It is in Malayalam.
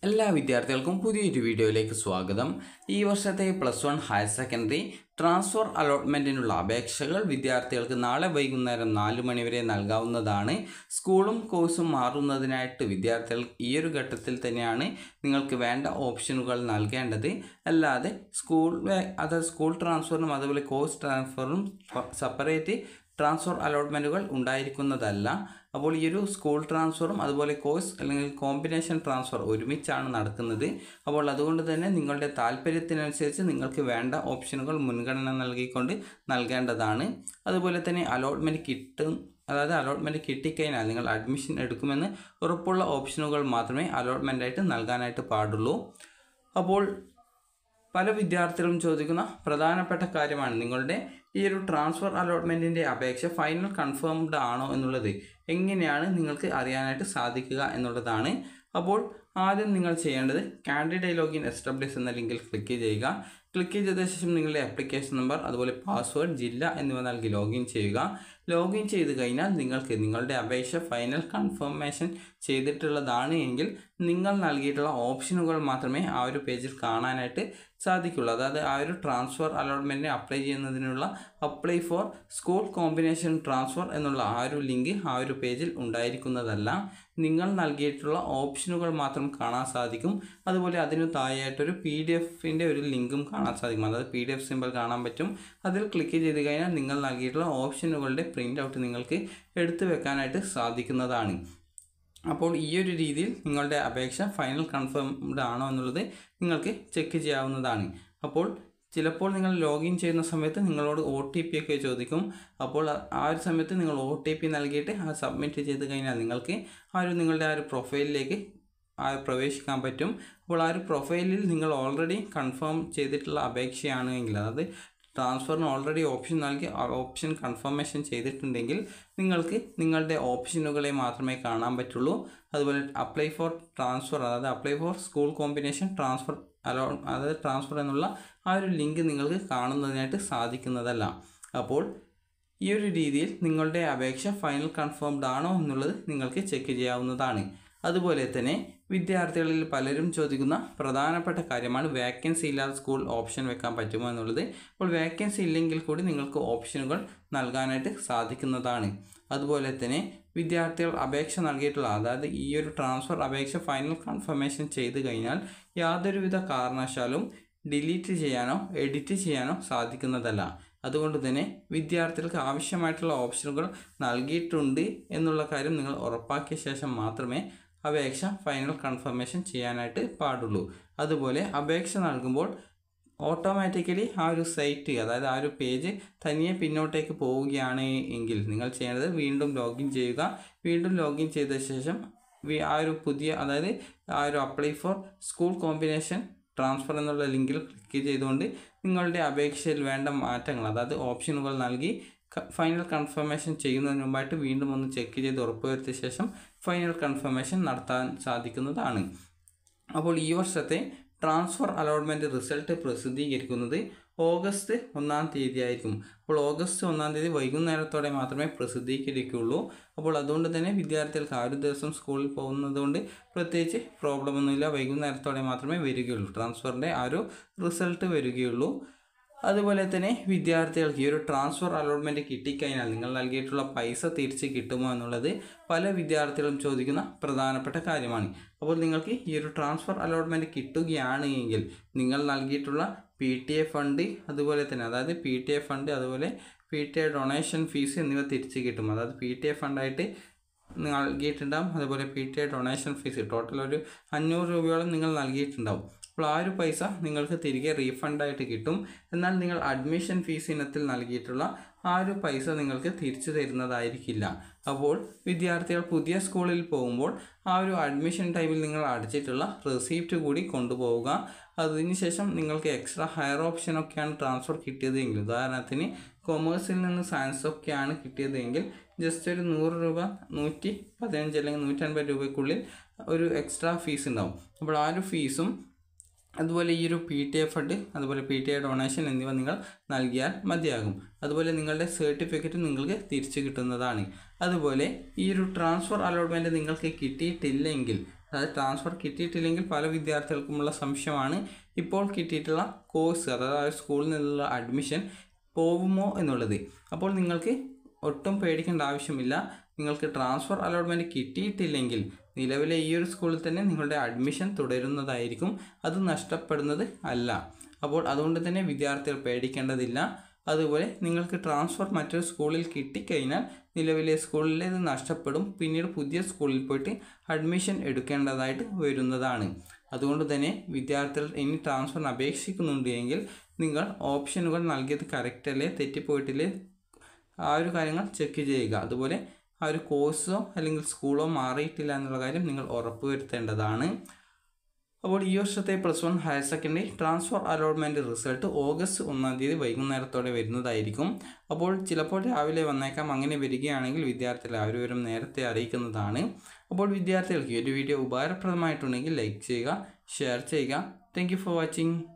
എല്ലാ വിദ്യാർത്ഥികൾക്കും പുതിയൊരു വീഡിയോയിലേക്ക് സ്വാഗതം ഈ വർഷത്തെ plus one higher secondary transfer അലോട്ട്മെൻറ്റിനുള്ള അപേക്ഷകൾ വിദ്യാർത്ഥികൾക്ക് നാളെ വൈകുന്നേരം നാല് മണിവരെ നൽകാവുന്നതാണ് സ്കൂളും കോഴ്സും മാറുന്നതിനായിട്ട് വിദ്യാർത്ഥികൾ ഈ ഒരു ഘട്ടത്തിൽ തന്നെയാണ് നിങ്ങൾക്ക് വേണ്ട ഓപ്ഷനുകൾ നൽകേണ്ടത് അല്ലാതെ സ്കൂൾ വേ- അതായത് സ്കൂൾ ട്രാൻസ്ഫറിനും അതുപോലെ കോഴ്സ് ട്രാൻസ്ഫറിനും സെപ്പറേറ്റ് ട്രാൻസ്ഫർ അലോട്ട്മെൻറ്റുകൾ ഉണ്ടായിരിക്കുന്നതല്ല അപ്പോൾ ഈ ഒരു സ്കൂൾ ട്രാൻസ്ഫറും അതുപോലെ കോഴ്സ് അല്ലെങ്കിൽ കോമ്പിനേഷൻ ട്രാൻസ്ഫർ ഒരുമിച്ചാണ് നടക്കുന്നത് അപ്പോൾ അതുകൊണ്ട് തന്നെ നിങ്ങളുടെ താല്പര്യത്തിനനുസരിച്ച് നിങ്ങൾക്ക് വേണ്ട ഓപ്ഷനുകൾ മുൻഗണന നൽകിക്കൊണ്ട് നൽകേണ്ടതാണ് അതുപോലെ തന്നെ അലോട്ട്മെൻറ്റ് കിട്ടും അതായത് അലോട്ട്മെൻറ്റ് കിട്ടിക്കഴിഞ്ഞാൽ നിങ്ങൾ അഡ്മിഷൻ എടുക്കുമെന്ന് ഉറപ്പുള്ള ഓപ്ഷനുകൾ മാത്രമേ അലോട്ട്മെൻറ്റായിട്ട് നൽകാനായിട്ട് പാടുള്ളൂ അപ്പോൾ പല വിദ്യാർത്ഥികളും ചോദിക്കുന്ന പ്രധാനപ്പെട്ട കാര്യമാണ് നിങ്ങളുടെ ഈ ഒരു ട്രാൻസ്ഫർ അലോട്ട്മെൻറ്റിൻ്റെ അപേക്ഷ ഫൈനൽ കൺഫേംഡ് ആണോ എന്നുള്ളത് എങ്ങനെയാണ് നിങ്ങൾക്ക് അറിയാനായിട്ട് സാധിക്കുക എന്നുള്ളതാണ് അപ്പോൾ ആദ്യം നിങ്ങൾ ചെയ്യേണ്ടത് കാൻഡിഡേറ്റ് ലോഗിൻ എസ്റ്റാബ്ലിഷ് എന്ന ലിങ്കിൽ ക്ലിക്ക് ചെയ്യുക ക്ലിക്ക് ചെയ്ത ശേഷം നിങ്ങളുടെ ആപ്ലിക്കേഷൻ നമ്പർ അതുപോലെ പാസ്വേഡ് ജില്ല എന്നിവ നൽകി ലോഗിൻ ചെയ്യുക ലോഗിൻ ചെയ്ത് കഴിഞ്ഞാൽ നിങ്ങൾക്ക് നിങ്ങളുടെ അപേക്ഷ ഫൈനൽ കൺഫർമേഷൻ ചെയ്തിട്ടുള്ളതാണ് എങ്കിൽ നിങ്ങൾ നൽകിയിട്ടുള്ള ഓപ്ഷനുകൾ മാത്രമേ ആ ഒരു പേജിൽ കാണാനായിട്ട് സാധിക്കുള്ളൂ അതായത് ആ ഒരു ട്രാൻസ്ഫർ അലോട്ട്മെൻറ്റിന് അപ്ലൈ ചെയ്യുന്നതിനുള്ള apply for school combination transfer എന്നുള്ള ആ ഒരു ലിങ്ക് ആ ഒരു പേജിൽ ഉണ്ടായിരിക്കുന്നതല്ല നിങ്ങൾ നൽകിയിട്ടുള്ള ഓപ്ഷനുകൾ മാത്രം കാണാൻ സാധിക്കും അതുപോലെ അതിനു താഴെയായിട്ടൊരു പി ഡി എഫിൻ്റെ ഒരു ലിങ്കും കാണാൻ സാധിക്കും അതായത് പി ഡി എഫ് സിമ്പിൾ കാണാൻ പറ്റും അതിൽ ക്ലിക്ക് ചെയ്ത് കഴിഞ്ഞാൽ നിങ്ങൾ നൽകിയിട്ടുള്ള ഓപ്ഷനുകളുടെ പ്രിൻ്റ് ഔട്ട് നിങ്ങൾക്ക് എടുത്തു വെക്കാനായിട്ട് സാധിക്കുന്നതാണ് അപ്പോൾ ഈ ഒരു രീതിയിൽ നിങ്ങളുടെ അപേക്ഷ ഫൈനൽ കൺഫേംഡ് ആണോ എന്നുള്ളത് നിങ്ങൾക്ക് ചെക്ക് ചെയ്യാവുന്നതാണ് അപ്പോൾ ചിലപ്പോൾ നിങ്ങൾ ലോഗിൻ ചെയ്യുന്ന സമയത്ത് നിങ്ങളോട് ഒ ടി പി ഒക്കെ ചോദിക്കും അപ്പോൾ ആ- ആ ഒരു സമയത്ത് നിങ്ങൾ ഒ ടി പി നൽകിയിട്ട് അത് സബ്മിറ്റ് ചെയ്ത് കഴിഞ്ഞാൽ നിങ്ങൾക്ക് ആ ഒരു നിങ്ങളുടെ ആ ഒരു പ്രൊഫൈലിലേക്ക് ആ പ്രവേശിക്കാൻ പറ്റും അപ്പോൾ ആ ഒരു പ്രൊഫൈലിൽ നിങ്ങൾ ഓൾറെഡി കൺഫേം ചെയ്തിട്ടുള്ള അപേക്ഷയാണ് എങ്കിൽ അതായത് ട്രാൻസ്ഫറിന് ഓൾറെഡി ഓപ്ഷൻ നൽകി ആ ഓപ്ഷൻ കൺഫർമേഷൻ ചെയ്തിട്ടുണ്ടെങ്കിൽ നിങ്ങൾക്ക് നിങ്ങളുടെ ഓപ്ഷനുകളെ മാത്രമേ കാണാൻ പറ്റുള്ളൂ അതുപോലെ അപ്ലൈ ഫോർ ട്രാൻസ്ഫർ അതായത് apply for school combination transfer അലോ അതായത് ട്രാൻസ്ഫർ എന്നുള്ള ആ ഒരു ലിങ്ക് നിങ്ങൾക്ക് കാണുന്നതിനായിട്ട് സാധിക്കുന്നതല്ല അപ്പോൾ ഈ ഒരു രീതിയിൽ നിങ്ങളുടെ അപേക്ഷ ഫൈനൽ കൺഫേംഡ് ആണോ എന്നുള്ളത് നിങ്ങൾക്ക് ചെക്ക് ചെയ്യാവുന്നതാണ് അതുപോലെ തന്നെ വിദ്യാർത്ഥികളിൽ പലരും ചോദിക്കുന്ന പ്രധാനപ്പെട്ട കാര്യമാണ് വേക്കൻസി ഇല്ലാതെ സ്കൂൾ ഓപ്ഷൻ വെക്കാൻ പറ്റുമോ എന്നുള്ളത് അപ്പോൾ വേക്കൻസി ഇല്ലെങ്കിൽ കൂടി നിങ്ങൾക്ക് ഓപ്ഷനുകൾ നൽകാനായിട്ട് സാധിക്കുന്നതാണ് അതുപോലെ തന്നെ വിദ്യാർത്ഥികൾ അപേക്ഷ നൽകിയിട്ടുള്ള അതായത് ഈ ഒരു ട്രാൻസ്ഫർ അപേക്ഷ ഫൈനൽ കൺഫർമേഷൻ ചെയ്ത് കഴിഞ്ഞാൽ യാതൊരുവിധ കാരണവശാലും ഡിലീറ്റ് ചെയ്യാനോ എഡിറ്റ് ചെയ്യാനോ സാധിക്കുന്നതല്ല അതുകൊണ്ട് തന്നെ വിദ്യാർത്ഥികൾക്ക് ആവശ്യമായിട്ടുള്ള ഓപ്ഷനുകൾ നൽകിയിട്ടുണ്ട് എന്നുള്ള കാര്യം നിങ്ങൾ ഉറപ്പാക്കിയ ശേഷം മാത്രമേ അപേക്ഷ ഫൈനൽ കൺഫർമേഷൻ ചെയ്യാനായിട്ട് പാടുള്ളൂ അതുപോലെ അപേക്ഷ നൽകുമ്പോൾ ഓട്ടോമാറ്റിക്കലി ആ ഒരു സൈറ്റ് അതായത് ആ ഒരു പേജ് തനിയെ പിന്നോട്ടേക്ക് പോവുകയാണ് എങ്കിൽ നിങ്ങൾ ചെയ്യേണ്ടത് വീണ്ടും ലോഗിൻ ചെയ്യുക വീണ്ടും ലോഗിൻ ചെയ്ത ശേഷം വി- ആ ഒരു പുതിയ അതായത് ആ ഒരു apply for school combination transfer എന്നുള്ള ലിങ്കിൽ ക്ലിക്ക് ചെയ്തുകൊണ്ട് നിങ്ങളുടെ അപേക്ഷയിൽ വേണ്ട മാറ്റങ്ങൾ അതായത് ഓപ്ഷനുകൾ നൽകി ഫൈനൽ കൺഫർമേഷൻ ചെയ്യുന്നതിന് മുമ്പായിട്ട് വീണ്ടും ഒന്ന് ചെക്ക് ചെയ്ത് ഉറപ്പുവരുത്തിയ ശേഷം ഫൈനൽ കൺഫർമേഷൻ നടത്താൻ സാധിക്കുന്നതാണ് അപ്പോൾ ഈ വർഷത്തെ ട്രാൻസ്ഫർ അലോട്ട്മെൻറ്റ് റിസൾട്ട് പ്രസിദ്ധീകരിക്കുന്നത് ഓഗസ്റ്റ് ഒന്നാം തീയതി ആയിരിക്കും അപ്പോൾ ഓഗസ്റ്റ് ഒന്നാം തീയതി വൈകുന്നേരത്തോടെ മാത്രമേ പ്രസിദ്ധീകരിക്കുകയുള്ളൂ അപ്പോൾ അതുകൊണ്ട് തന്നെ വിദ്യാർത്ഥികൾക്ക് ആ ഒരു ദിവസം സ്കൂളിൽ പോകുന്നത് കൊണ്ട് പ്രത്യേകിച്ച് പ്രോബ്ലം ഒന്നുമില്ല വൈകുന്നേരത്തോടെ മാത്രമേ വരികയുള്ളൂ ട്രാൻസ്ഫറിൻ്റെ ആ ഒരു റിസൾട്ട് വരികയുള്ളൂ അതുപോലെ തന്നെ വിദ്യാർത്ഥികൾക്ക് ഈ ഒരു ട്രാൻസ്ഫർ അലോട്ട്മെൻറ്റ് കിട്ടിക്കഴിഞ്ഞാൽ നിങ്ങൾ നൽകിയിട്ടുള്ള പൈസ തിരിച്ച് കിട്ടുമോ എന്നുള്ളത് പല വിദ്യാർത്ഥികളും ചോദിക്കുന്ന പ്രധാനപ്പെട്ട കാര്യമാണ് അപ്പോൾ നിങ്ങൾക്ക് ഈ ഒരു ട്രാൻസ്ഫർ അലോട്ട്മെൻറ്റ് കിട്ടുകയാണ് എങ്കിൽ നിങ്ങൾ നൽകിയിട്ടുള്ള പി ടി എ ഫണ്ട് അതുപോലെ തന്നെ അതായത് പി ടി എ ഫണ്ട് അതുപോലെ P T A donation fees എന്നിവ തിരിച്ച് കിട്ടും അതായത് പി ടി എ ഫണ്ടായിട്ട് നൽകിയിട്ടുണ്ടാവും അതുപോലെ P T A donation fees total ഒരു അഞ്ഞൂറ് രൂപയോളം നിങ്ങൾ നൽകിയിട്ടുണ്ടാവും അപ്പോൾ ആ ഒരു പൈസ നിങ്ങൾക്ക് തിരികെ റീഫണ്ടായിട്ട് കിട്ടും എന്നാൽ നിങ്ങൾ അഡ്മിഷൻ ഫീസ് ഇനത്തിൽ നൽകിയിട്ടുള്ള ആ ഒരു പൈസ നിങ്ങൾക്ക് തിരിച്ചു തരുന്നതായിരിക്കില്ല അപ്പോൾ വിദ്യാർത്ഥികൾ പുതിയ സ്കൂളിൽ പോകുമ്പോൾ ആ ഒരു അഡ്മിഷൻ ടൈമിൽ നിങ്ങൾ അടച്ചിട്ടുള്ള റെസീപ്റ്റ് കൂടി കൊണ്ടുപോവുക അതിനുശേഷം നിങ്ങൾക്ക് എക്സ്ട്രാ ഹയർ ഓപ്ഷനൊക്കെയാണ് ട്രാൻസ്ഫർ കിട്ടിയതെങ്കിൽ ഉദാഹരണത്തിന് കൊമേഴ്സിൽ നിന്ന് സയൻസ് ഒക്കെയാണ് കിട്ടിയതെങ്കിൽ ജസ്റ്റ് ഒരു നൂറ് രൂപ നൂറ്റി പതിനഞ്ച് അല്ലെങ്കിൽ നൂറ്റൻപത് രൂപയ്ക്കുള്ളിൽ ഒരു എക്സ്ട്രാ ഫീസ് ഉണ്ടാവും അപ്പോൾ ആ ഒരു ഫീസും അതുപോലെ ഈ ഒരു പി ടി എ ഫണ്ട് അതുപോലെ പി ടി എ ഡൊണേഷൻ എന്നിവ നിങ്ങൾ നൽകിയാൽ മതിയാകും അതുപോലെ നിങ്ങളുടെ സർട്ടിഫിക്കറ്റ് നിങ്ങൾക്ക് തിരിച്ചു കിട്ടുന്നതാണ് അതുപോലെ ഈ ഒരു ട്രാൻസ്ഫർ അലോട്ട്മെൻറ്റ് നിങ്ങൾക്ക് കിട്ടിയിട്ടില്ലെങ്കിൽ അതായത് ട്രാൻസ്ഫർ കിട്ടിയിട്ടില്ലെങ്കിൽ പല വിദ്യാർത്ഥികൾക്കുമുള്ള സംശയമാണ് ഇപ്പോൾ കിട്ടിയിട്ടുള്ള കോഴ്സ് അതായത് ആ ഒരു സ്കൂളിൽ നിന്നുള്ള അഡ്മിഷൻ പോകുമോ എന്നുള്ളത് അപ്പോൾ നിങ്ങൾക്ക് ഒട്ടും പേടിക്കേണ്ട ആവശ്യമില്ല നിങ്ങൾക്ക് ട്രാൻസ്ഫർ അലോട്ട്മെൻറ്റ് കിട്ടിയിട്ടില്ലെങ്കിൽ നിലവിലെ ഈ ഒരു സ്കൂളിൽ തന്നെ നിങ്ങളുടെ അഡ്മിഷൻ തുടരുന്നതായിരിക്കും അത് നഷ്ടപ്പെടുന്നത് അല്ല അപ്പോൾ അതുകൊണ്ട് തന്നെ വിദ്യാർത്ഥികൾ പേടിക്കേണ്ടതില്ല അതുപോലെ നിങ്ങൾക്ക് ട്രാൻസ്ഫർ മറ്റൊരു സ്കൂളിൽ കിട്ടിക്കഴിഞ്ഞാൽ നിലവിലെ സ്കൂളിലേത് നഷ്ടപ്പെടും പിന്നീട് പുതിയ സ്കൂളിൽ പോയിട്ട് അഡ്മിഷൻ എടുക്കേണ്ടതായിട്ട് വരുന്നതാണ് അതുകൊണ്ട് തന്നെ വിദ്യാർത്ഥികൾ ഇനി ട്രാൻസ്ഫറിന് അപേക്ഷിക്കുന്നുണ്ട് എങ്കിൽ നിങ്ങൾ ഓപ്ഷനുകൾ നൽകിയത് കറക്റ്റ് അല്ലേ തെറ്റിപ്പോയിട്ടില്ലേ ആ ഒരു കാര്യങ്ങൾ ചെക്ക് ചെയ്യുക അതുപോലെ ആ ഒരു കോഴ്സോ അല്ലെങ്കിൽ സ്കൂളോ മാറിയിട്ടില്ല എന്നുള്ള കാര്യം നിങ്ങൾ ഉറപ്പുവരുത്തേണ്ടതാണ് അപ്പോൾ ഈ വർഷത്തെ plus one higher secondary transfer allotment result August ഒന്നാം തീയതി വൈകുന്നേരത്തോടെ വരുന്നതായിരിക്കും അപ്പോൾ ചിലപ്പോൾ രാവിലെ വന്നേക്കാം അങ്ങനെ വരികയാണെങ്കിൽ വിദ്യാർത്ഥികൾ ആ ഒരു വിവരം നേരത്തെ അറിയിക്കുന്നതാണ് അപ്പോൾ വിദ്യാർത്ഥികൾക്ക് ഈ ഒരു വീഡിയോ ഉപകാരപ്രദമായിട്ടുണ്ടെങ്കിൽ ലൈക്ക് ചെയ്യുക ഷെയർ ചെയ്യുക താങ്ക് ഫോർ വാച്ചിങ്